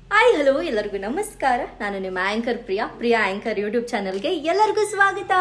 Hi hello ಎಲ್ಲರಿಗೂ ನಮಸ್ಕಾರ ನಾನು ನಿಮ್ಮ anchor Priya Priya anchor YouTube ಚಾನಲ್ಗೆ ಎಲ್ಲರಿಗೂ ಸ್ವಾಗತ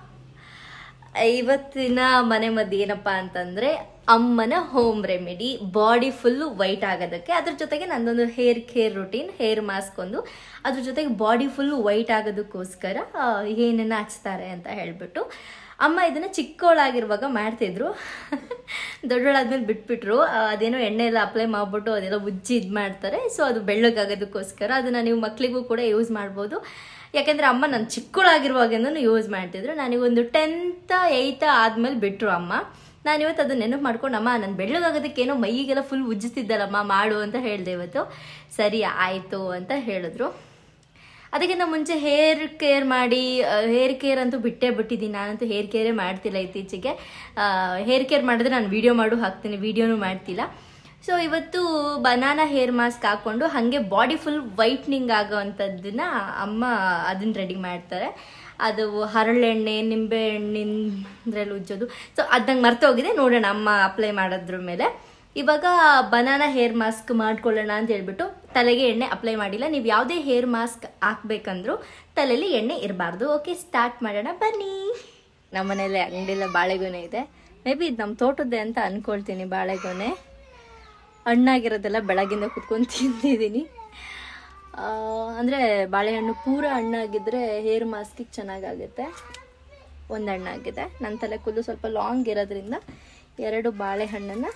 ಇವತ್ತಿನ ಮನೆ ಮದ್ದು ಏನಪ್ಪ ಅಂತಂದರೆ ಅಮ್ಮನ home remedy body full white ಆಗೋದಕ್ಕೆ ಅದ್ರ ಜೊತೆಗೆ ನಂದೊಂದು hair care routine hair mask ಒಂದು ಅದ್ರ ಜೊತೆಗೆ ಬಾಡಿ ಫುಲ್ಲು ವೈಟ್ ಆಗೋದಕ್ಕೋಸ್ಕರ ಆ, ಏನನ್ನ ಹಚ್ತಾರೆ ಅಂತ ಹೇಳ್ಬಿಟ್ಟು ಅಮ್ಮ ಇದನ್ನ ಚಿಕ್ಕವಳಾಗಿರುವಾಗ ಮಾಡ್ತಿದ್ರು ದೊಡ್ಡವಳಾದ್ಮೇಲೆ ಬಿಟ್ಬಿಟ್ರು ಆ, ಅದೇನೋ ಎಣ್ಣೆ ಎಲ್ಲ ಅಪ್ಲೈ ಮಾಡ್ಬಿಟ್ಟು ಅದೆಲ್ಲ ಉಜ್ಜಿ ಇದು ಮಾಡ್ತಾರೆ ಸೊ ಅದು ಬೆಳ್ಳಗಾಗೋದಕ್ಕೋಸ್ಕರ ಅದನ್ನ ನೀವು ಮಕ್ಕಳಿಗೂ ಕೂಡ ಯೂಸ್ ಮಾಡ್ಬೋದು ಯಾಕೆಂದ್ರೆ ಅಮ್ಮ ನಾನು ಚಿಕ್ಕವಳಾಗಿರುವಾಗೇನೂ ಯೂಸ್ ಮಾಡ್ತಿದ್ರು ನನಗೊಂದು ಟೆಂತ್ ಏಯ್ತ ಆದ್ಮೇಲೆ ಬಿಟ್ರು ಅಮ್ಮ ನಾನು ಇವತ್ತು ಅದನ್ನ ನೆನಪು ಮಾಡ್ಕೊಂಡು ಅಮ್ಮ ನಾನು ಬೆಳ್ಳಗಾಗೋದಕ್ಕೇನೋ ಮೈಗೆಲ್ಲ ಫುಲ್ ಉಜ್ಜಿಸ್ತಿದ್ದಲ್ಲಮ್ಮ ಮಾಡು ಅಂತ ಹೇಳಿದೆ ಇವತ್ತು ಸರಿ ಆಯಿತು ಅಂತ ಹೇಳಿದ್ರು ಅದಕ್ಕಿಂತ ಮುಂಚೆ ಹೇರ್ ಕೇರ್ ಮಾಡಿ ಹೇರ್ ಕೇರ್ ಅಂತೂ ಬಿಟ್ಟೇ ಬಿಟ್ಟಿದ್ದೀನಿ ನಾನಂತೂ ಹೇರ್ ಕೇರೇ ಮಾಡ್ತಿಲ್ಲ ಇತ್ತೀಚೆಗೆ ಹೇರ್ ಕೇರ್ ಮಾಡಿದ್ರೆ ನಾನು ವಿಡಿಯೋ ಮಾಡು ಹಾಕ್ತೀನಿ ವಿಡಿಯೋನೂ ಮಾಡ್ತಿಲ್ಲ ಸೊ ಇವತ್ತು ಬನಾನಾ ಹೇರ್ ಮಾಸ್ಕ್ ಹಾಕ್ಕೊಂಡು ಹಾಗೆ ಬಾಡಿ ಫುಲ್ ವೈಟ್ನಿಂಗ್ ಆಗೋವಂಥದ್ದನ್ನ ಅಮ್ಮ ಅದನ್ನ ರೆಡಿ ಮಾಡ್ತಾರೆ ಅದು ಹರಳೆಣ್ಣೆ ನಿಂಬೆ ಹಣ್ಣಿಂದ್ರಲ್ಲಿ ಉಜ್ಜೋದು ಸೊ ಅದಂಗೆ ಮರ್ತೋಗಿದೆ ನೋಡೋಣ ಅಮ್ಮ ಅಪ್ಲೈ ಮಾಡೋದ್ರ ಮೇಲೆ ಇವಾಗ ಬನಾನಾ ಹೇರ್ ಮಾಸ್ಕ್ ಮಾಡ್ಕೊಳ್ಳೋಣ ಅಂತ ಹೇಳ್ಬಿಟ್ಟು ತಲೆಗೆ ಎಣ್ಣೆ ಅಪ್ಲೈ ಮಾಡಿಲ್ಲ ನೀವು ಯಾವುದೇ ಹೇರ್ ಮಾಸ್ಕ್ ಹಾಕ್ಬೇಕಂದ್ರೂ ತಲೆಯಲ್ಲಿ ಎಣ್ಣೆ ಇರಬಾರ್ದು ಓಕೆ ಸ್ಟಾರ್ಟ್ ಮಾಡೋಣ ಬನ್ನಿ ನಮ್ಮನೇಲಿ ಅಂಗಡಿಲ್ಲ ಬಾಳೆಗೊನೆ ಇದೆ ಮೇ ಬಿ ಇದು ನಮ್ಮ ತೋಟದ್ದೇ ಅಂತ ಅನ್ಕೊಳ್ತೀನಿ ಬಾಳೆಗೊನೆ ಹಣ್ಣಾಗಿರೋದೆಲ್ಲ ಬೆಳಗಿಂದ ಕುತ್ಕೊಂಡು ತಿಂತಿದ್ದೀನಿ ಅಂದರೆ ಬಾಳೆಹಣ್ಣು ಪೂರ ಹಣ್ಣಾಗಿದ್ರೆ ಹೇರ್ ಮಾಸ್ಕಿಗೆ ಚೆನ್ನಾಗಾಗುತ್ತೆ ಒಂದು ಹಣ್ಣಾಗಿದೆ ನನ್ನ ತಲೆ ಕೂದಲು ಸ್ವಲ್ಪ ಲಾಂಗ್ ಇರೋದ್ರಿಂದ ಎರಡು ಬಾಳೆಹಣ್ಣನ್ನು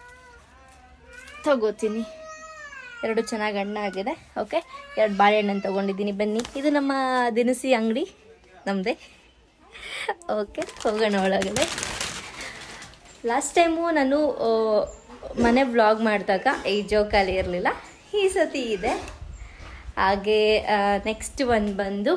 ತಗೋತೀನಿ ಎರಡು ಚೆನ್ನಾಗಿ ಹಣ್ಣಾಗಿದೆ ಓಕೆ ಎರಡು ಬಾಳೆಹಣ್ಣನ್ನು ತೊಗೊಂಡಿದ್ದೀನಿ ಬನ್ನಿ ಇದು ನಮ್ಮ ದಿನಸಿ ಅಂಗಡಿ ನಮ್ಮದೇ ಓಕೆ ಹೋಗೋಣ ಒಳಗಡೆ ಲಾಸ್ಟ್ ಟೈಮು ನಾನು ಆ, ಮನೆ ವ್ಲಾಗ್ ಮಾಡಿದಾಗ ಈ ಜೋಕಾಲಿ ಇರಲಿಲ್ಲ ಈ ಸತಿ ಇದೆ ಹಾಗೆ ನೆಕ್ಸ್ಟ್ ಒಂದು ಬಂದು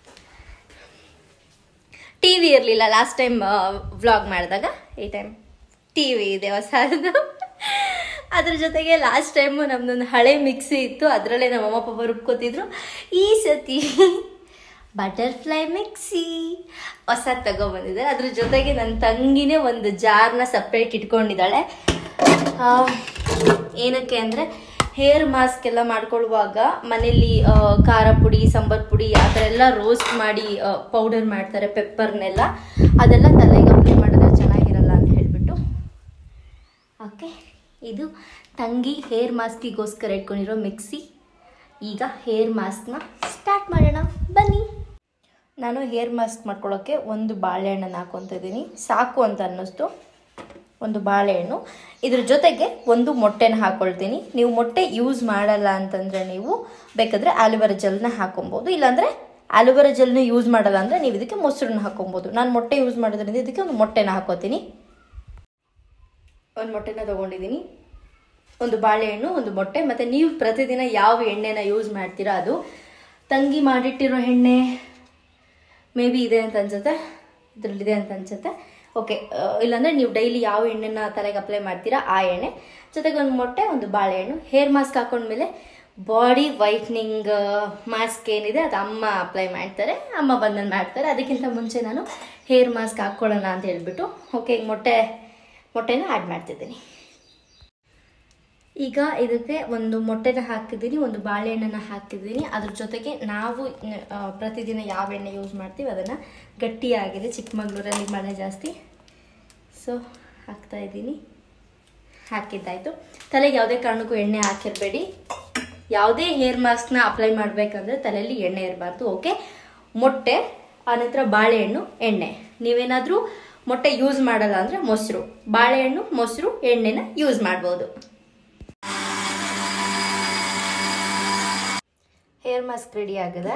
ಟಿ ವಿ ಇರಲಿಲ್ಲ ಲಾಸ್ಟ್ ಟೈಮ್ ವ್ಲಾಗ್ ಮಾಡಿದಾಗ ಈ ಟೈಮ್ ಟಿ ವಿ ಇದೆ ಹೊಸದು ಅದ್ರ ಜೊತೆಗೆ ಲಾಸ್ಟ್ ಟೈಮು ನಮ್ದೊಂದು ಹಳೆ ಮಿಕ್ಸಿ ಇತ್ತು ಅದರಲ್ಲೇ ನಮ್ಮ ಅಮ್ಮ ಪಾಪ ರುಬ್ಕೋತಿದ್ರು ಈ ಸತಿ ಬಟರ್ಫ್ಲೈ ಮಿಕ್ಸಿ ಹೊಸ ತಗೊಬಂದಿದ್ದಾರೆ ಅದ್ರ ಜೊತೆಗೆ ನನ್ನ ತಂಗಿನೇ ಒಂದು ಜಾರ್ನ ಸಪ್ರೇಟ್ ಇಟ್ಕೊಂಡಿದ್ದಾಳೆ ಆ, ಏನಕ್ಕೆ ಅಂದರೆ ಹೇರ್ ಮಾಸ್ಕ್ ಎಲ್ಲ ಮಾಡ್ಕೊಳ್ಳುವಾಗ ಮನೇಲಿ ಆ, ಖಾರ ಪುಡಿ ಸಾಂಬಾರ್ ಪುಡಿ ಆ ಥರ ಎಲ್ಲ ರೋಸ್ಟ್ ಮಾಡಿ ಪೌಡರ್ ಮಾಡ್ತಾರೆ ಪೆಪ್ಪರ್ನೆಲ್ಲ ಅದೆಲ್ಲ ತಲೆಗೆ ಅಪ್ಲೈ ಮಾಡಿದ್ರೆ ಚೆನ್ನಾಗಿರಲ್ಲ ಅಂತ ಹೇಳ್ಬಿಟ್ಟು ಓಕೆ ಇದು ತಂಗಿ ಹೇರ್ ಮಾಸ್ಕಿಗೋಸ್ಕರ ಇಟ್ಕೊಂಡಿರೋ ಮಿಕ್ಸಿ ಈಗ ಹೇರ್ ಮಾಸ್ಕ್ನ ಸ್ಟಾರ್ಟ್ ಮಾಡೋಣ ಬನ್ನಿ ನಾನು ಹೇರ್ ಮಾಸ್ಕ್ ಮಾಡ್ಕೊಳ್ಳೋಕ್ಕೆ ಒಂದು ಬಾಳೆಹಣ್ಣನ್ನು ಹಾಕೊತ ಇದ್ದೀನಿ ಸಾಕು ಅಂತ ಅನ್ನಿಸ್ತು ಒಂದು ಬಾಳೆಹಣ್ಣು ಇದ್ರ ಜೊತೆಗೆ ಒಂದು ಮೊಟ್ಟೆನ ಹಾಕೊಳ್ತೀನಿ ನೀವು ಮೊಟ್ಟೆ ಯೂಸ್ ಮಾಡಲ್ಲ ಅಂತಂದರೆ ನೀವು ಬೇಕಾದರೆ ಆಲುವೆರಾ ಜೆಲ್ನ ಹಾಕೊಬೋದು ಇಲ್ಲಾಂದರೆ ಆಲುವೆರಾ ಜೆಲ್ನ ಯೂಸ್ ಮಾಡಲ್ಲ ಅಂದರೆ ನೀವು ಇದಕ್ಕೆ ಮೊಸರನ್ನ ಹಾಕೊಬೋದು ನಾನು ಮೊಟ್ಟೆ ಯೂಸ್ ಮಾಡೋದ್ರಿಂದ ಇದಕ್ಕೆ ಒಂದು ಮೊಟ್ಟೆನ ಹಾಕೋತೀನಿ ಒಂದು ಮೊಟ್ಟೆನ ತೊಗೊಂಡಿದ್ದೀನಿ ಒಂದು ಬಾಳೆಹಣ್ಣು ಒಂದು ಮೊಟ್ಟೆ ಮತ್ತು ನೀವು ಪ್ರತಿದಿನ ಯಾವ ಎಣ್ಣೆನ ಯೂಸ್ ಮಾಡ್ತೀರಾ ಅದು ತಂಗಿ ಮಾಡಿಟ್ಟಿರೋ ಎಣ್ಣೆ ಮೇ ಬಿ ಇದೆ ಅಂತ ಅನ್ಸುತ್ತೆ ಇದರಲ್ಲಿದೆ ಅಂತ ಅನ್ಸುತ್ತೆ ಓಕೆ ಇಲ್ಲಾಂದರೆ ನೀವು ಡೈಲಿ ಯಾವ ಎಣ್ಣೆನ ತಲೆಗೆ ಅಪ್ಲೈ ಮಾಡ್ತೀರಾ ಆ ಎಣ್ಣೆ ಜೊತೆಗೆ ಒಂದು ಮೊಟ್ಟೆ ಒಂದು ಬಾಳೆಹಣ್ಣು ಹೇರ್ ಮಾಸ್ಕ್ ಹಾಕೊಂಡ್ಮೇಲೆ ಬಾಡಿ ವೈಟ್ನಿಂಗ್ ಮಾಸ್ಕ್ ಏನಿದೆ ಅದು ಅಮ್ಮ ಅಪ್ಲೈ ಮಾಡ್ತಾರೆ ಅಮ್ಮ ಬಂದಲ್ಲಿ ಮಾಡ್ತಾರೆ ಅದಕ್ಕಿಂತ ಮುಂಚೆ ನಾನು ಹೇರ್ ಮಾಸ್ಕ್ ಹಾಕ್ಕೊಳ್ಳೋಣ ಅಂತ ಹೇಳ್ಬಿಟ್ಟು ಓಕೆ ಈಗ ಮೊಟ್ಟೆ ಮೊಟ್ಟೆನ ಆ್ಯಡ್ ಮಾಡ್ತಿದ್ದೀನಿ ಈಗ ಇದಕ್ಕೆ ಒಂದು ಮೊಟ್ಟೆನ ಹಾಕಿದ್ದೀನಿ ಒಂದು ಬಾಳೆಹಣ್ಣನ್ನು ಹಾಕಿದ್ದೀನಿ ಅದ್ರ ಜೊತೆಗೆ ನಾವು ಆ, ಪ್ರತಿದಿನ ಯಾವ ಎಣ್ಣೆ ಯೂಸ್ ಮಾಡ್ತೀವಿ ಅದನ್ನು ಗಟ್ಟಿಯಾಗಿದೆ ಚಿಕ್ಕಮಗಳೂರಲ್ಲಿ ಮಳೆ ಜಾಸ್ತಿ ಸೊ ಹಾಕ್ತಾ ಇದ್ದೀನಿ ಹಾಕಿದ್ದಾಯಿತು ತಲೆಗೆ ಯಾವುದೇ ಕಾರಣಕ್ಕೂ ಎಣ್ಣೆ ಹಾಕಿರಬೇಡಿ ಯಾವುದೇ ಹೇರ್ ಮಾಸ್ಕ್ನ ಅಪ್ಲೈ ಮಾಡಬೇಕಂದ್ರೆ ತಲೆಯಲ್ಲಿ ಎಣ್ಣೆ ಇರಬಾರ್ದು ಓಕೆ ಮೊಟ್ಟೆ ಆನಂತರ ಬಾಳೆಹಣ್ಣು ಎಣ್ಣೆ ನೀವೇನಾದರೂ ಮೊಟ್ಟೆ ಯೂಸ್ ಮಾಡಲ್ಲ ಅಂದರೆ ಮೊಸರು ಬಾಳೆಹಣ್ಣು ಮೊಸರು ಎಣ್ಣೆನ ಯೂಸ್ ಮಾಡ್ಬೋದು ಹೇರ್ ಮಾಸ್ಕ್ ರೆಡಿ ಆಗಿದೆ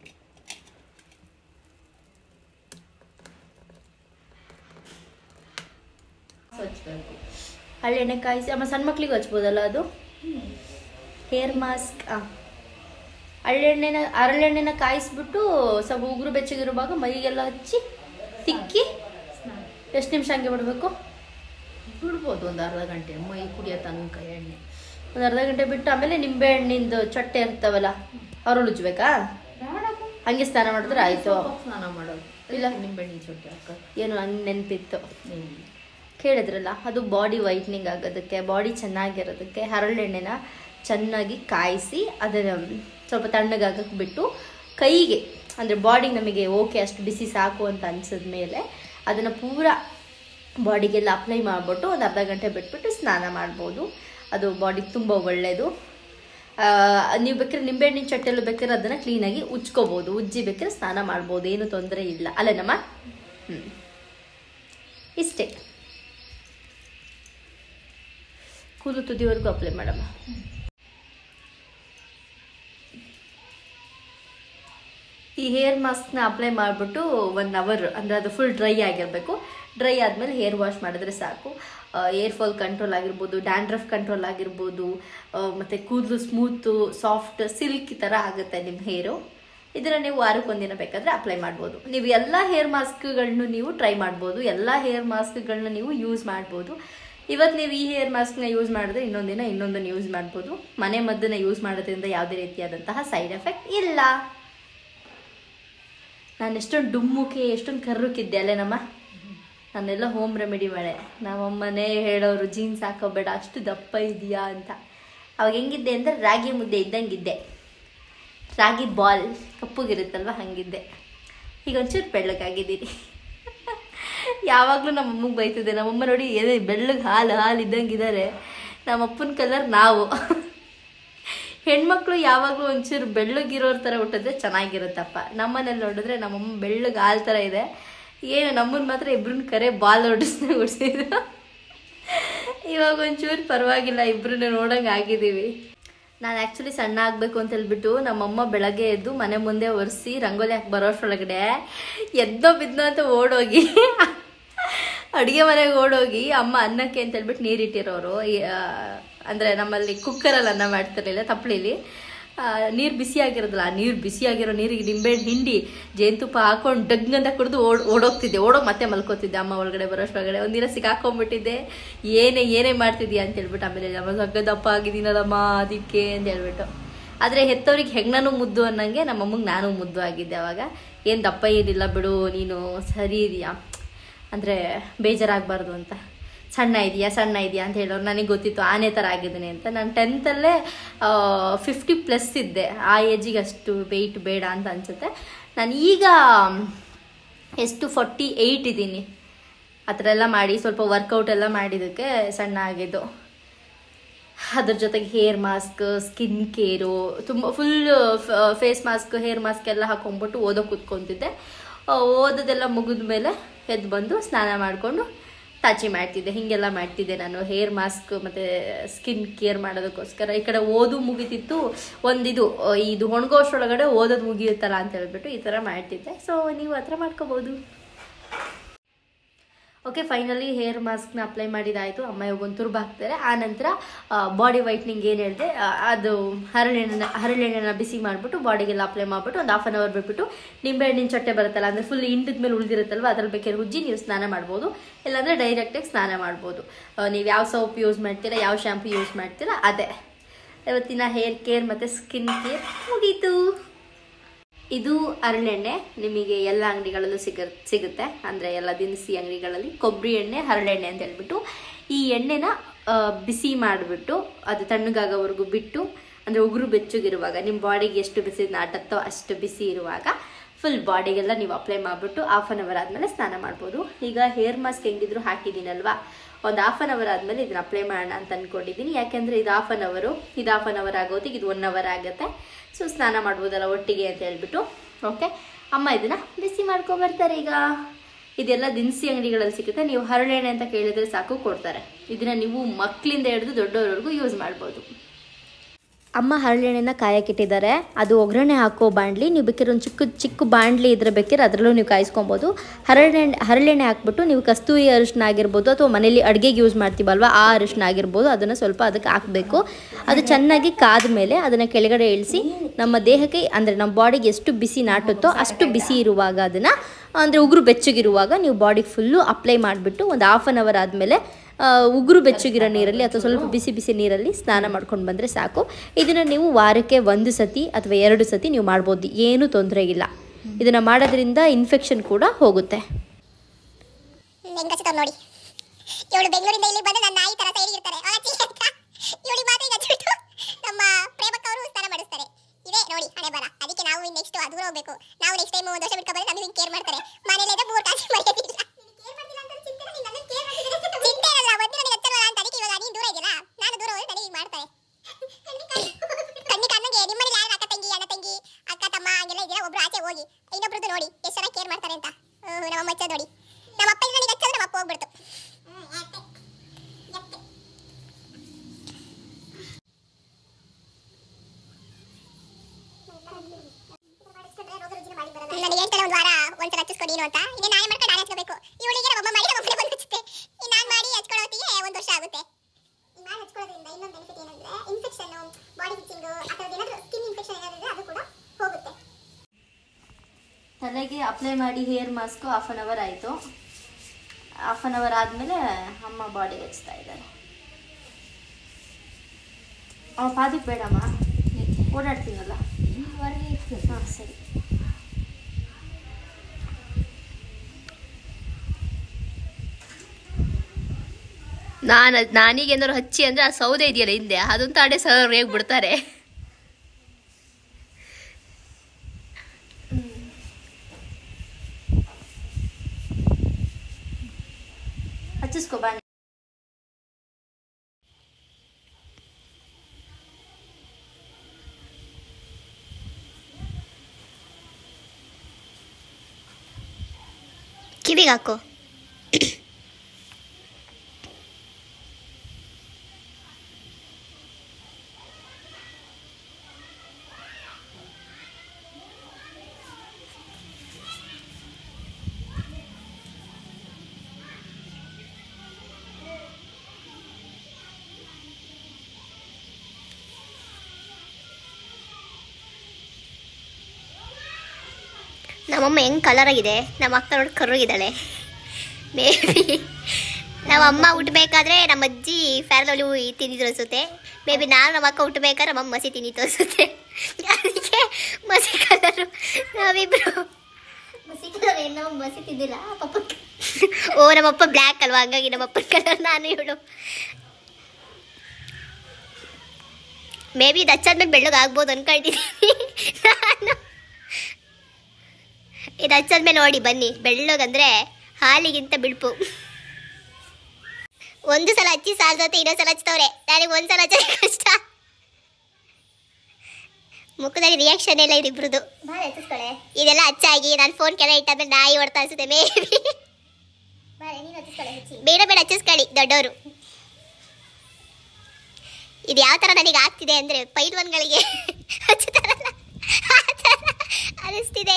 ಹಚ್ಬೇಕು ಹಳ್ಳೆಣ್ಣೆ ಕಾಯಿಸಿ ಆಮೇಲೆ ಸಣ್ಣ ಮಕ್ಳಿಗೆ ಹಚ್ಬೋದಲ್ಲ ಅದು ಹೇರ್ ಮಾಸ್ಕ್ ಹಳ್ಳೆಣ್ಣೆನ ಹರಳೆಣ್ಣೆನ ಕಾಯಿಸ್ಬಿಟ್ಟು ಸ್ವಲ್ಪ ಉಗುರು ಬೆಚ್ಚಗಿರುವಾಗ ಮೈಗೆಲ್ಲ ಹಚ್ಚಿ ತಿಕ್ಕಿ ಎಷ್ಟು ನಿಮಿಷ ಹಂಗೆ ಬಿಡಬೇಕು ಬಿಡ್ಬೋದು ಒಂದು ಅರ್ಧ ಗಂಟೆ ಮೈ ಕುಡಿಯೋ ತನಕ ಎಣ್ಣೆ ಒಂದು ಅರ್ಧ ಗಂಟೆ ಬಿಟ್ಟು ಆಮೇಲೆ ನಿಂಬೆ ಹಣ್ಣಿಂದು ಚಟ್ಟೆ ಇರ್ತಾವಲ್ಲ ಅವ್ರಲ್ಲಿ ಉಜ್ಬೇಕಾ ಹಂಗೆ ಸ್ನಾನ ಮಾಡಿದ್ರೆ ಆಯಿತು ಸ್ನಾನ ಮಾಡೋದು ಇಲ್ಲ. ಇಲ್ಲ ನಿಂಬೆಹಣ್ಣಿ ಚೊಟ್ಟೆ ಹಾಕ ಏನು ಹಂಗೆ ನೆನಪಿತ್ತು ಕೇಳಿದ್ರಲ್ಲ ಅದು ಬಾಡಿ ವೈಟ್ನಿಂಗ್ ಆಗೋದಕ್ಕೆ ಬಾಡಿ ಚೆನ್ನಾಗಿರೋದಕ್ಕೆ ಹರಳೆಣ್ಣೆನ ಚೆನ್ನಾಗಿ ಕಾಯಿಸಿ ಅದರ ಸ್ವಲ್ಪ ತಣ್ಣಗಾಗಕ್ಕೆ ಬಿಟ್ಟು ಕೈಗೆ ಅಂದರೆ ಬಾಡಿಗೆ ನಮಗೆ ಓಕೆ ಅಷ್ಟು ಬಿಸಿ ಸಾಕು ಅಂತ ಅನ್ಸಿದ ಮೇಲೆ ಅದನ್ನು ಪೂರ ಬಾಡಿಗೆಲ್ಲ ಅಪ್ಲೈ ಮಾಡಿಬಿಟ್ಟು ಒಂದು ಅರ್ಧ ಗಂಟೆ ಬಿಟ್ಬಿಟ್ಟು ಸ್ನಾನ ಮಾಡ್ಬೋದು ಅದು ಬಾಡಿಗೆ ತುಂಬ ಒಳ್ಳೆಯದು ನೀವು ಬೇಕಾದ್ರೆ ನಿಂಬೆಹಣ್ಣಿನ ಚಟ್ಟೆಲ್ಲೂ ಬೇಕಾದ್ರೆ ಅದನ್ನು ಕ್ಲೀನಾಗಿ ಉಜ್ಕೋಬೋದು ಉಜ್ಜಿ ಬೇಕಾದ್ರೆ ಸ್ನಾನ ಮಾಡ್ಬೋದು ಏನು ತೊಂದರೆ ಇಲ್ಲ ಅಲ್ಲೇನಮ್ಮ ಹ್ಞೂ ಇಷ್ಟೇ ಕೂದಲು ತುದಿವರೆಗೂ ಅಪ್ಲೈ ಮಾಡಮ್ಮ ಈ ಹೇರ್ ಮಾಸ್ಕ್ನ ಅಪ್ಲೈ ಮಾಡಿಬಿಟ್ಟು ಒನ್ ಅವರ್ ಅಂದರೆ ಅದು ಫುಲ್ ಡ್ರೈ ಆಗಿರಬೇಕು ಡ್ರೈ ಆದಮೇಲೆ ಹೇರ್ ವಾಶ್ ಮಾಡಿದ್ರೆ ಸಾಕು ಏರ್ ಫಾಲ್ ಕಂಟ್ರೋಲ್ ಆಗಿರ್ಬೋದು ಡ್ಯಾಂಡ್ರಫ್ ಕಂಟ್ರೋಲ್ ಆಗಿರ್ಬೋದು ಮತ್ತು ಕೂದಲು ಸ್ಮೂತು ಸಾಫ್ಟ್ ಸಿಲ್ಕ್ ಈ ಥರ ಆಗುತ್ತೆ ನಿಮ್ಮ ಹೇರು ಇದನ್ನು ನೀವು ವಾರಕ್ಕೊಂದಿನ ಬೇಕಾದರೆ ಅಪ್ಲೈ ಮಾಡ್ಬೋದು ನೀವು ಎಲ್ಲ ಹೇರ್ ಮಾಸ್ಕ್ಗಳನ್ನು ನೀವು ಟ್ರೈ ಮಾಡ್ಬೋದು ಎಲ್ಲ ಹೇರ್ ಮಾಸ್ಕ್ಗಳನ್ನ ನೀವು ಯೂಸ್ ಮಾಡ್ಬೋದು ಇವತ್ತು ನೀವು ಈ ಹೇರ್ ಮಾಸ್ಕ್ನ ಯೂಸ್ ಮಾಡಿದ್ರೆ ಇನ್ನೊಂದು ದಿನ ಇನ್ನೊಂದನ್ನು ಯೂಸ್ ಮಾಡ್ಬೋದು ಮನೆ ಮದ್ದನ್ನು ಯೂಸ್ ಮಾಡೋದ್ರಿಂದ ಯಾವುದೇ ರೀತಿಯಾದಂತಹ ಸೈಡ್ ಎಫೆಕ್ಟ್ ಇಲ್ಲ ನಾನು ಎಷ್ಟೊಂದು ಡುಮ್ಮುಕೆ ಎಷ್ಟೊಂದು ಕರ್ರುಕಿದ್ದೆ ಅಲ್ಲೇ ನಮ್ಮ ನಾನೆಲ್ಲ ಹೋಮ್ ರೆಮಿಡಿ ಮಾಡೆ ನಮ್ಮಮ್ಮನೇ ಹೇಳೋರು ಜೀನ್ಸ್ ಹಾಕೋಬೇಡ ಅಷ್ಟು ದಪ್ಪ ಇದೆಯಾ ಅಂತ ಅವಾಗ ಹೆಂಗಿದ್ದೆ ಅಂದರೆ ರಾಗಿ ಮುದ್ದೆ ಇದ್ದಂಗಿದ್ದೆ ರಾಗಿ ಬಾಲ್ ಕಪ್ಪಗಿರುತ್ತಲ್ವ ಹಂಗಿದ್ದೆ ಈಗ ಒಂಚೂರು ಬೆಳ್ಳಗಾಗಿದ್ದೀನಿ ಯಾವಾಗಲೂ ನಮ್ಮಮ್ಮಗೆ ಬೈತಿದ್ದೆ ನಮ್ಮಮ್ಮ ನೋಡಿ ಏನೇ ಬೆಳ್ಳಗೆ ಹಾಲು ಹಾಲು ಇದ್ದಂಗಿದ್ದಾರೆ ನಮ್ಮಪ್ಪನ ಕಲರ್ ನಾವು ಹೆಣ್ಮಕ್ಳು ಯಾವಾಗಲೂ ಒಂಚೂರು ಬೆಳ್ಳಗಿರೋರ್ ಥರ ಹುಟ್ಟಿದ್ರೆ ಚೆನ್ನಾಗಿರುತ್ತಪ್ಪ ನಮ್ಮನೇಲಿ ನೋಡಿದ್ರೆ ನಮ್ಮಮ್ಮ ಬೆಳ್ಳಗೆ ಹಾಲು ಥರ ಇದೆ ಏನು ನಮ್ಮನ್ನ ಮಾತ್ರ ಇಬ್ರನ್ನ ಕರೆ ಬಾಲ್ ಹೊಡಿಸ್ದೆ ಹೊಡಿಸಿದ್ರು ಇವಾಗ ಒಂಚೂರು ಪರವಾಗಿಲ್ಲ ಇಬ್ರನ್ನ ನೋಡಂಗೆ ಆಗಿದ್ದೀವಿ ನಾನು ಆ್ಯಕ್ಚುಲಿ ಸಣ್ಣ ಆಗಬೇಕು ಅಂತ ಹೇಳ್ಬಿಟ್ಟು ನಮ್ಮಮ್ಮ ಬೆಳಗ್ಗೆ ಎದ್ದು ಮನೆ ಮುಂದೆ ಒರೆಸಿ ರಂಗೋಲಿ ಹಾಕಿ ಬರೋಷ್ರೊಳಗಡೆ ಎದ್ದೋ ಬಿದ್ದೋ ಅಂತ ಓಡೋಗಿ ಅಡುಗೆ ಮನೆಗೆ ಓಡೋಗಿ ಅಮ್ಮ ಅನ್ನಕ್ಕೆ ಅಂತ ಹೇಳ್ಬಿಟ್ಟು ನೀರಿಟ್ಟಿರೋರು ಅಂದರೆ ನಮ್ಮಲ್ಲಿ ಕುಕ್ಕರಲ್ಲಿ ಅನ್ನ ಮಾಡ್ತಿರ್ಲಿಲ್ಲ ತಪ್ಪಲಿಲಿ ನೀರು ಬಿಸಿಯಾಗಿರೋದಿಲ್ಲ ಆ ನೀರು ಬಿಸಿಯಾಗಿರೋ ನೀರಿಗೆ ನಿಂಬೆಹಣ್ಣು ಹಿಂಡಿ ಜೇನುತುಪ್ಪ ಹಾಕೊಂಡು ಡಗ್ಗಂತ ಕುಡಿದು ಓಡ್ ಓಡೋಗ್ತಿದ್ದೆ ಓಡೋಗಿ ಮತ್ತೆ ಮಲ್ಕೋತಿದ್ದೆ ಅಮ್ಮ ಒಳಗಡೆ ಬರೋಷ್ಟೊಳಗಡೆ ಒಂದಿನ ಸಿಕ್ಕಾಕೊಂಡ್ಬಿಟ್ಟಿದ್ದೆ ಏನೇ ಏನೇ ಮಾಡ್ತಿದ್ಯಾ ಅಂತ ಹೇಳ್ಬಿಟ್ಟು ಆಮೇಲೆ ನಮ್ಮ ಸಗ್ಗ ದಪ್ಪ ಆಗಿದ್ದೀನಲ್ಲಮ್ಮ ಅದಕ್ಕೆ ಅಂತ ಹೇಳ್ಬಿಟ್ಟು ಆದರೆ ಹೆತ್ತವ್ರಿಗೆ ಹೆಗ್ನೂ ಮುದ್ದು ಅನ್ನಂಗೆ ನಮ್ಮಮ್ಮಗೆ ನಾನು ಮುದ್ದು ಆಗಿದ್ದೆ ಅವಾಗ ಏನು ದಪ್ಪ ಏನಿಲ್ಲ ಬಿಡು ನೀನು ಸರಿ ಇದೆಯಾ ಅಂದರೆ ಬೇಜಾರಾಗಬಾರ್ದು ಅಂತ ಸಣ್ಣ ಇದೆಯಾ ಸಣ್ಣ ಇದೆಯಾ ಅಂತ ಹೇಳೋರು ನನಗೆ ಗೊತ್ತಿತ್ತು ಆನೆ ಥರ ಆಗಿದ್ದೀನಿ ಅಂತ ನಾನು ಟೆಂತಲ್ಲೇ ಫಿಫ್ಟಿ ಪ್ಲಸ್ ಇದ್ದೆ ಆ ಏಜಿಗೆ ಅಷ್ಟು ವೆಯ್ಟ್ ಬೇಡ ಅಂತ ಅನಿಸುತ್ತೆ ನಾನು ಈಗ ಎಷ್ಟು ಫಾರ್ಟಿ ಏಯ್ಟ್ ಇದ್ದೀನಿ ಆ ಥರ ಎಲ್ಲ ಮಾಡಿ ಸ್ವಲ್ಪ ವರ್ಕೌಟ್ ಎಲ್ಲ ಮಾಡಿದ್ದಕ್ಕೆ ಸಣ್ಣ ಆಗಿದ್ದು ಅದ್ರ ಜೊತೆಗೆ ಹೇರ್ ಮಾಸ್ಕ್ ಸ್ಕಿನ್ ಕೇರು ತುಂಬ full face mask hair mask ಎಲ್ಲ ಹಾಕೊಂಡ್ಬಿಟ್ಟು ಓದೋ ಕೂತ್ಕೊತಿದ್ದೆ ಓದೋದೆಲ್ಲ ಮುಗಿದ ಮೇಲೆ ಎದ್ದು ಬಂದು ಸ್ನಾನ ಮಾಡಿಕೊಂಡು ತಾಚಿ ಮಾಡ್ತಿದ್ದೆ ಹೀಗೆಲ್ಲ ಮಾಡ್ತಿದ್ದೆ ನಾನು ಹೇರ್ ಮಾಸ್ಕ್ ಮತ್ತು ಸ್ಕಿನ್ ಕೇರ್ ಮಾಡೋದಕ್ಕೋಸ್ಕರ ಈ ಕಡೆ ಓದು ಮುಗಿತಿತ್ತು ಒಂದಿದು ಇದು ಒಣಗೋಷ್ರೊಳಗಡೆ ಓದೋದು ಮುಗಿಯುತ್ತಲ್ಲ ಅಂತ ಹೇಳ್ಬಿಟ್ಟು ಈ ಥರ ಮಾಡ್ತಿದ್ದೆ ಸೊ ನೀವು ಆ ಥರ ಮಾಡ್ಕೋಬೋದು ಓಕೆ ಫೈನಲಿ ಹೇರ್ ಮಾಸ್ಕ್ನ ಅಪ್ಲೈ ಮಾಡಿದಾಯಿತು ಅಮ್ಮ ಇವಾಗ ಒಂದು ತುರ್ಬು ಹಾಕ್ತಾರೆ ಆ ನಂತರ ಬಾಡಿ ವೈಟ್ನಿಂಗ್ ಏನು ಹೇಳಿದೆ ಅದು ಹರಳೆಣ್ಣೆನ ಹರಳೆಣ್ಣೆನ ಬಿಸಿ ಮಾಡಿಬಿಟ್ಟು ಬಾಡಿಗೆಲ್ಲ ಅಪ್ಲೈ ಮಾಡಿಬಿಟ್ಟು ಒಂದು ಹಾಫ್ ಆನ್ ಅವರ್ ಬಿಟ್ಬಿಟ್ಟು ನಿಂಬೆಹಣ್ಣಿನ ಚಟ್ಟೆ ಬರುತ್ತಲ್ಲ ಅಂದರೆ ಫುಲ್ ಇಂಡಿದ ಮೇಲೆ ಉಳಿದಿರುತ್ತಲ್ವ ಅದ್ರಲ್ಲಿ ಬೇಕಾದ್ರೆ ಉಜ್ಜಿ ನೀವು ಸ್ನಾನ ಮಾಡ್ಬೋದು ಇಲ್ಲಾಂದರೆ ಡೈರೆಕ್ಟಾಗಿ ಸ್ನಾನ ಮಾಡ್ಬೋದು ನೀವು ಯಾವ ಸೋಪ್ ಯೂಸ್ ಮಾಡ್ತೀರಾ ಯಾವ ಶಾಂಪು ಯೂಸ್ ಮಾಡ್ತೀರಾ ಅದೇ ಇವತ್ತಿನ ಹೇರ್ ಕೇರ್ ಮತ್ತು ಸ್ಕಿನ್ ಕೇರ್ ಮುಗೀತು ಇದು ಹರಳೆಣ್ಣೆ ನಿಮಗೆ ಎಲ್ಲ ಅಂಗಡಿಗಳಲ್ಲೂ ಸಿಗ ಸಿಗುತ್ತೆ ಅಂದರೆ ಎಲ್ಲ ದಿನಸಿ ಅಂಗಡಿಗಳಲ್ಲಿ ಕೊಬ್ಬರಿ ಎಣ್ಣೆ ಹರಳೆಣ್ಣೆ ಅಂತ ಹೇಳ್ಬಿಟ್ಟು ಈ ಎಣ್ಣೆನ ಆ, ಬಿಸಿ ಮಾಡಿಬಿಟ್ಟು ಅದು ತಣ್ಣಗಾಗೋವರೆಗೂ ಬಿಟ್ಟು ಅಂದರೆ ಉಗುರು ಬೆಚ್ಚಗಿರುವಾಗ ನಿಮ್ಮ ಬಾಡಿಗೆ ಎಷ್ಟು ಬಿಸಿ ನಾಟತ್ತೋ ಅಷ್ಟು ಬಿಸಿ ಇರುವಾಗ ಫುಲ್ ಬಾಡಿಗೆಲ್ಲ ನೀವು ಅಪ್ಲೈ ಮಾಡಿಬಿಟ್ಟು ಹಾಫ್ ಆನ್ ಅವರ್ ಆದಮೇಲೆ ಸ್ನಾನ ಮಾಡ್ಬೋದು ಈಗ ಹೇರ್ ಮಾಸ್ಕ್ ಹೆಂಗಿದ್ರು ಹಾಕಿದ್ದೀನಲ್ವಾ ಒಂದು ಹಾಫ್ ಆನ್ ಅವರ್ ಆದಮೇಲೆ ಇದನ್ನ ಅಪ್ಲೈ ಮಾಡೋಣ ಅಂತ ಅಂದ್ಕೊಂಡಿದ್ದೀನಿ ಯಾಕೆಂದರೆ ಇದು ಹಾಫ್ ಆನ್ ಅವರು ಇದು ಹಾಫ್ ಆನ್ ಅವರ್ ಆಗೋತ್ತಿಗೆ ಇದು ಒನ್ ಅವರ್ ಆಗುತ್ತೆ ಸೊ ಸ್ನಾನ ಮಾಡ್ಬೋದಲ್ಲ ಒಟ್ಟಿಗೆ ಅಂತ ಹೇಳ್ಬಿಟ್ಟು ಓಕೆ ಅಮ್ಮ ಇದನ್ನ ಬಿಸಿ ಮಾಡ್ಕೊ ಬರ್ತಾರೆ ಈಗ ಇದೆಲ್ಲ ದಿನಸಿ ಅಂಗಡಿಗಳಲ್ಲಿ ಸಿಗುತ್ತೆ ನೀವು ಹರಳೆಣ್ಣೆ ಅಂತ ಕೇಳಿದ್ರೆ ಸಾಕು ಕೊಡ್ತಾರೆ ಇದನ್ನ ನೀವು ಮಕ್ಕಳಿಂದ ಹಿಡಿದು ದೊಡ್ಡವರವರೆಗೂ ಯೂಸ್ ಮಾಡ್ಬೋದು ಅಮ್ಮ ಹರಳೆಣ್ಣೆನ ಕಾಯಕ್ಕಿಟ್ಟಿದ್ದಾರೆ ಅದು ಒಗ್ಗರಣೆ ಹಾಕೋ ಬಾಣಲಿ ನೀವು ಬೇಕಿರೋ ಒಂದು ಚಿಕ್ಕ ಚಿಕ್ಕ ಬಾಣಲಿ ಇದ್ರೆ ಬೇಕಿದ್ರೆ ಅದರಲ್ಲೂ ನೀವು ಕಾಯಿಸ್ಕೊಬೋದು ಹರಳೆಣ್ಣೆ ಹರಳೆಣ್ಣೆ ಹಾಕ್ಬಿಟ್ಟು ನೀವು ಕಸ್ತೂರಿ ಅರಿಶಿನ ಆಗಿರ್ಬೋದು ಅಥವಾ ಮನೇಲಿ ಅಡುಗೆಗೆ ಯೂಸ್ ಮಾಡ್ತೀವಲ್ವ ಆ ಅರಿಶಿನ ಆಗಿರ್ಬೋದು ಅದನ್ನು ಸ್ವಲ್ಪ ಅದಕ್ಕೆ ಹಾಕಬೇಕು ಅದು ಚೆನ್ನಾಗಿ ಕಾದ ಮೇಲೆ ಅದನ್ನು ಕೆಳಗಡೆ ಇಳಿಸಿ ನಮ್ಮ ದೇಹಕ್ಕೆ ಅಂದರೆ ನಮ್ಮ ಬಾಡಿಗೆ ಎಷ್ಟು ಬಿಸಿ ನಾಟುತ್ತೋ ಅಷ್ಟು ಬಿಸಿ ಇರುವಾಗ ಅದನ್ನು ಅಂದರೆ ಉಗುರು ಬೆಚ್ಚಗಿರುವಾಗ ನೀವು ಬಾಡಿಗೆ ಫುಲ್ಲು ಅಪ್ಲೈ ಮಾಡಿಬಿಟ್ಟು ಒಂದು ಹಾಫ್ ಆನ್ ಅವರ್ ಆದಮೇಲೆ ಉಗುರು ಬೆಚ್ಚಗಿರೋ ನೀರಲ್ಲಿ ಅಥವಾ ಸ್ವಲ್ಪ ಬಿಸಿ ಬಿಸಿ ನೀರಲ್ಲಿ ಸ್ನಾನ ಮಾಡ್ಕೊಂಡು ಬಂದರೆ ಸಾಕು ಇದನ್ನು ನೀವು ವಾರಕ್ಕೆ ಒಂದು ಸತಿ ಅಥವಾ ಎರಡು ಸತಿ ನೀವು ಮಾಡ್ಬೋದು ಏನೂ ತೊಂದರೆ ಇಲ್ಲ ಇದನ್ನು ಮಾಡೋದ್ರಿಂದ ಇನ್ಫೆಕ್ಷನ್ ಕೂಡ ಹೋಗುತ್ತೆ ಹೆಂಗಸಿತಾವ್ ನೋಡಿ ಇವಳು ಬೆಂಗಳೂರಿಂದ ಇಲ್ಲಿ ಬಂದು ನನ್ನ ನಾಯಿ ತರ ಸೈಡ್ ಇರ್ತಾರೆ ಇವಳಿ ಮಾತ್ರ ಈಗ ಹಚ್ಬಿಟ್ಟು ನಮ್ಮ ಪ್ರೇಮಕ್ಕ ಅವರು ಸ್ನಾನ ಮಾಡಿಸ್ತಾರೆ ಇದೇ ನೋಡಿ ಹಣೆ ಬರ ಅದಕ್ಕೆ ನಾವು ನೆಕ್ಸ್ಟ್ ಅದು ಹೋಗ್ಬೇಕು ನಾವು ನೆಕ್ಸ್ಟ್ ಟೈಮ್ ಒಂದು ವರ್ಷ ಬಿಟ್ಕೊಂಡು ಬಂದ್ರೆ ನಮಗೆ ಕೇರ್ ಮಾಡ್ತಾರೆ ಮನೇಲಿ ಇದ್ರೆ ಮೂರು ಕಾಸು ಮರೆಯೋದಿಲ್ಲ ಚಿಂತೆ ಅಲ್ಲ ಒಂದು ನನಗೆ ಹಚ್ಚಲ್ವಲ್ಲ ಅಂತ ಅದಕ್ಕೆ ಇವಾಗ ನೀನು ದೂರ ಇದೆಯಲ್ಲ ನಾನು ದೂರ ಹೋದ್ರೆ ನನಗೆ ಮಾಡ್ತಾರೆ ಕಣ್ಣಿ ಕಣ್ಣಗೆ ನಿಮ್ಮ ಮನೇಲಿ ಯಾರು ಅಕ್ಕ ತಂಗಿ ಅಣ್ಣ ತಂಗಿ ಅಕ್ಕ ತಮ್ಮ ಹಂಗೆಲ್ಲ ಇದೆಯಲ್ಲ ಒಬ್ರು ಆಚೆ ಹೋಗಿ ಇನ್ನೊಬ್ರದ್ದು ನೋಡಿ ಎಷ್ಟು ಚೆನ್ನಾಗಿ ಕೇರ್ ಮಾಡ್ತಾರೆ ಅಂತ ಹ್ಮ್, ನಮ್ಮ ಅಮ್ಮ ಹಚ್ಚೋದು ನೋಡಿ ನಮ್ಮ ಅಪ್ಪ ಇಲ್ಲ ನನಗೆ ಹಚ್ಚೋದು ನಮ್ಮ ಅಪ್ಪ ಹೋಗ್ಬಿಡ್ತು ನನಗೆ ಹೇಳ್ತಾರೆ ಒಂದು ವಾರ ಒಂದ್ಸಲ ಹಚ್ಚಿಸ್ಕೊ ನೀನು ಅಂತ ಇನ್ನು ನಾನೇ ಮಾಡ್ಕೊಂಡು ನಾನೇ ಹಚ್ಕೋಬೇಕು ಇವಳಿಗೆ ನಮ್ಮ ಅಮ್ಮ ಮಾಡಿ ನಮ್ಮ ಅಪ್ಪನೇ ಬಂದು ಹಚ್ಚುತ್ತೆ ಇನ್ನು ನಾನು ಮಾಡಿ ಹಚ್ಕೊಳ್ಳೋ ಹೊತ್ತಿಗೆ ಒಂದು ವರ್ಷ ಆಗುತ್ತೆ ನಾನು ಹಚ್ಕೊಳ್ಳೋದ್ರಿಂದ ಇನ್ನೊಂದು ಬೆನಿಫಿಟ್ ಏನಂದ್ರೆ ಇನ್ಫೆಕ್ಷನ್ ಬಾಡಿ ಹಿಚ್ಚಿಂಗ್ ಆ ಥರದ್ದು ಏನಾದರೂ ಸ್ಕಿನ್ ಇನ್ಫೆಕ್ಷನ್ ಏನಾದರೂ ಅದು ಕೂಡ ಹೋಗುತ್ತೆ ತಲೆಗೆ ಅಪ್ಲೈ ಮಾಡಿ hair mask half an hour ಆಯಿತು ಹಾಫ್ ಆನ್ ಅವರ್ ಆದಮೇಲೆ ಅಮ್ಮ ಬಾಡಿಗೆ ಹಚ್ತಾ ಇದ್ದಾರೆ ಅವ ಪಾದಕ್ಕೆ ಬೇಡಮ್ಮ ಓಡಾಡ್ತೀನಲ್ಲ ಹಾಂ ಸರಿ ನಾನು ನಾನೀಗ ಏನಾದ್ರು ಹಚ್ಚಿ ಅಂದ್ರೆ ಆ ಸೌದೆ ಇದೆಯಲ್ಲ ಹಿಂದೆ ಅದನ್ನ ತಾಡೆ ಸರ್ ಹೇಗ್ ಬಿಡ್ತಾರೆ ಹಚ್ಚಿಸ್ಕೊ ಬಾ ಕಿವಿಗೆ ಹಾಕು ನಮ್ಮಮ್ಮ ಹೆಂಗ್ ಕಲರ್ ಆಗಿದೆ ನಮ್ಮ ಅಕ್ಕ ನೋಡಿ ಕರ್ರಗಿದ್ದಾಳೆ ಮೇ ಬಿ ನಮ್ಮ ಅಮ್ಮ ಹುಟ್ಟಬೇಕಾದ್ರೆ ನಮ್ಮ ಅಜ್ಜಿ ಫ್ಯಾರ್ಲಲ್ಲಿ ತಿಂದಿದ್ರು ಅನ್ಸುತ್ತೆ ಮೇ ಬಿ ನಾನು ನಮ್ಮ ಅಕ್ಕ ಹುಟ್ಟಬೇಕಾದ್ರೆ ನಮ್ಮ ಅಮ್ಮ ಮಸಿ ತಿಂದಿತ್ತು ಅನ್ಸುತ್ತೆ ಅದಕ್ಕೆ ಮಸಿ ಕಲರು ನಾವಿಬ್ರು ಮಸಿ ಕಲರ್ ಏನೋ ಮಸಿ ತಿಂದಿಲ್ಲ ಪಪ್ಪ ಓ ನಮ್ಮಪ್ಪ ಬ್ಲ್ಯಾಕ್ ಅಲ್ವಾ ಹಂಗಾಗಿ ನಮ್ಮಪ್ಪ ಕಲರ್ ನಾನು ಇವಳು ಮೇ ಬಿ ಇದು ಹಚ್ಚಾದ್ಮೇಲೆ ಬೆಳ್ಳಗೆ ಆಗ್ಬೋದು ಅನ್ಕೊಳ್ತಿದ್ದೀನಿ ನಾನು ಇದು ಹಚ್ಚಾದ್ಮೇಲೆ ನೋಡಿ ಬನ್ನಿ ಬೆಳ್ಳಗಂದ್ರೆ ಹಾಲಿಗಿಂತ ಬಿಳುಪು ಒಂದು ಸಲ ಹಚ್ಚಿ ಸಾಲ ಜೊತೆ ಇನ್ನೊಂದು ಸಲ ಹಚ್ತವ್ರೆ ನನಗೆ ಒಂದು ಸಲ ಹಚ್ಚೋಕೆ ಕಷ್ಟ ಮುಖದಲ್ಲಿ ರಿಯಾಕ್ಷನ್ ಎಲ್ಲ ಇದೆ ಇಬ್ರದ್ದು ಇದೆಲ್ಲ ಹಚ್ಚಾಗಿ ನಾನು ಫೋನ್ ಕೆಳ ಇಟ್ಟಾದ್ಮೇಲೆ ನಾಯಿ ಹೊಡ್ತಾ ಅನ್ಸುತ್ತೆ ಮೇ ಬಿ ಬೇಡ ಬೇಡ ಹಚ್ಚಿಸ್ಕೊಳ್ಳಿ ದೊಡ್ಡವರು ಇದು ಯಾವ ಥರ ನನಗೆ ಆಗ್ತಿದೆ ಅಂದರೆ ಪೈಲ್ವನ್ಗಳಿಗೆ ಹಚ್ಚುತ್ತಾರಲ್ಲ ಆ ಥರ ಅನಿಸ್ತಿದೆ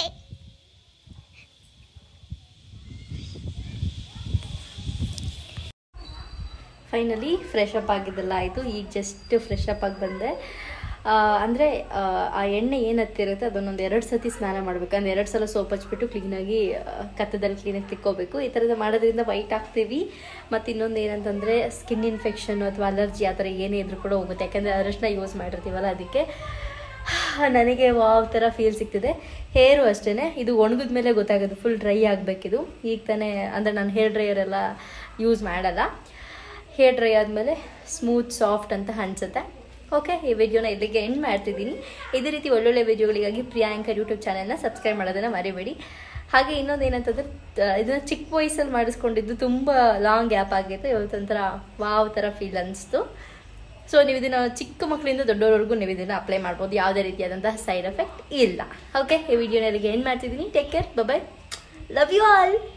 ಫೈನಲಿ ಫ್ರೆಶ್ ಅಪ್ ಆಗಿದ್ದೆಲ್ಲ ಆಯಿತು ಈಗ ಜಸ್ಟ್ ಫ್ರೆಶ್ ಅಪ್ ಆಗಿ ಬಂದೆ ಅಂದರೆ ಆ ಎಣ್ಣೆ ಏನು ಹತ್ತಿರುತ್ತೆ ಅದನ್ನೊಂದು ಎರಡು ಸತಿ ಸ್ನಾನ ಮಾಡಬೇಕು ಅಂದರೆ ಎರಡು ಸಲ ಸೋಪ್ ಹಚ್ಬಿಟ್ಟು ಕ್ಲೀನಾಗಿ ಕತ್ತದಲ್ಲಿ ಕ್ಲೀನಾಗಿ ತಿಕ್ಕೋಬೇಕು ಈ ಥರದ ಮಾಡೋದ್ರಿಂದ ವೈಟ್ ಆಗ್ತೀವಿ ಮತ್ತು ಇನ್ನೊಂದು ಏನಂತಂದರೆ ಸ್ಕಿನ್ ಇನ್ಫೆಕ್ಷನ್ ಅಥವಾ ಅಲರ್ಜಿ ಆ ಥರ ಏನೇ ಇದ್ರೂ ಕೂಡ ಹೋಗುತ್ತೆ ಯಾಕಂದರೆ ಅರಶಿನ ಯೂಸ್ ಮಾಡಿರ್ತೀವಲ್ಲ ಅದಕ್ಕೆ ನನಗೆ ವಾವ್ ಥರ ಫೀಲ್ ಸಿಗ್ತಿದೆ ಹೇರು ಅಷ್ಟೇ ಇದು ಒಣಗಿದ ಮೇಲೆ ಗೊತ್ತಾಗೋದು ಫುಲ್ ಡ್ರೈ ಆಗಬೇಕಿದು ಈಗ ತಾನೇ ಅಂದರೆ ನಾನು ಹೇರ್ ಡ್ರೈಯರ್ ಎಲ್ಲ ಯೂಸ್ ಮಾಡಲ್ಲ ಹೇರ್ ಡ್ರೈ ಆದಮೇಲೆ ಸ್ಮೂತ್ ಸಾಫ್ಟ್ ಅಂತ ಅನ್ಸುತ್ತೆ ಓಕೆ ಈ ವಿಡಿಯೋನ ಇಲ್ಲಿಗೆ ಎಂಡ್ ಮಾಡ್ತಿದ್ದೀನಿ ಇದೇ ರೀತಿ ಒಳ್ಳೊಳ್ಳೆ ವಿಡಿಯೋಗಳಿಗಾಗಿ ಪ್ರಿಯಾಂಕರ್ ಯೂಟ್ಯೂಬ್ ಚಾನಲ್ನ ಸಬ್ಸ್ಕ್ರೈಬ್ ಮಾಡೋದನ್ನು ಮರಿಬೇಡಿ ಹಾಗೆ ಇನ್ನೊಂದು ಏನಂತಂದ್ರೆ ತ- ಇದನ್ನ ಚಿಕ್ಕ ವಯಸ್ಸಲ್ಲಿ ಮಾಡಿಸ್ಕೊಂಡಿದ್ದು ತುಂಬ ಲಾಂಗ್ ಗ್ಯಾಪ್ ಆಗಿತ್ತು ಇವತ್ತೊಂಥರ ವಾವ್ ಥರ ಫೀಲ್ ಅನಿಸ್ತು ಸೊ ನೀವು ಇದನ್ನು ಚಿಕ್ಕ ಮಕ್ಕಳಿಂದ ದೊಡ್ಡವರೆಗೂ ನೀವು ಇದನ್ನು ಅಪ್ಲೈ ಮಾಡ್ಬೋದು ಯಾವುದೇ ರೀತಿಯಾದಂತಹ ಸೈಡ್ ಎಫೆಕ್ಟ್ ಇಲ್ಲ ಓಕೆ ಈ ವಿಡಿಯೋನ ಇಲ್ಲಿಗೆ ಎಂಡ್ ಮಾಡ್ತಿದ್ದೀನಿ take care bye love you all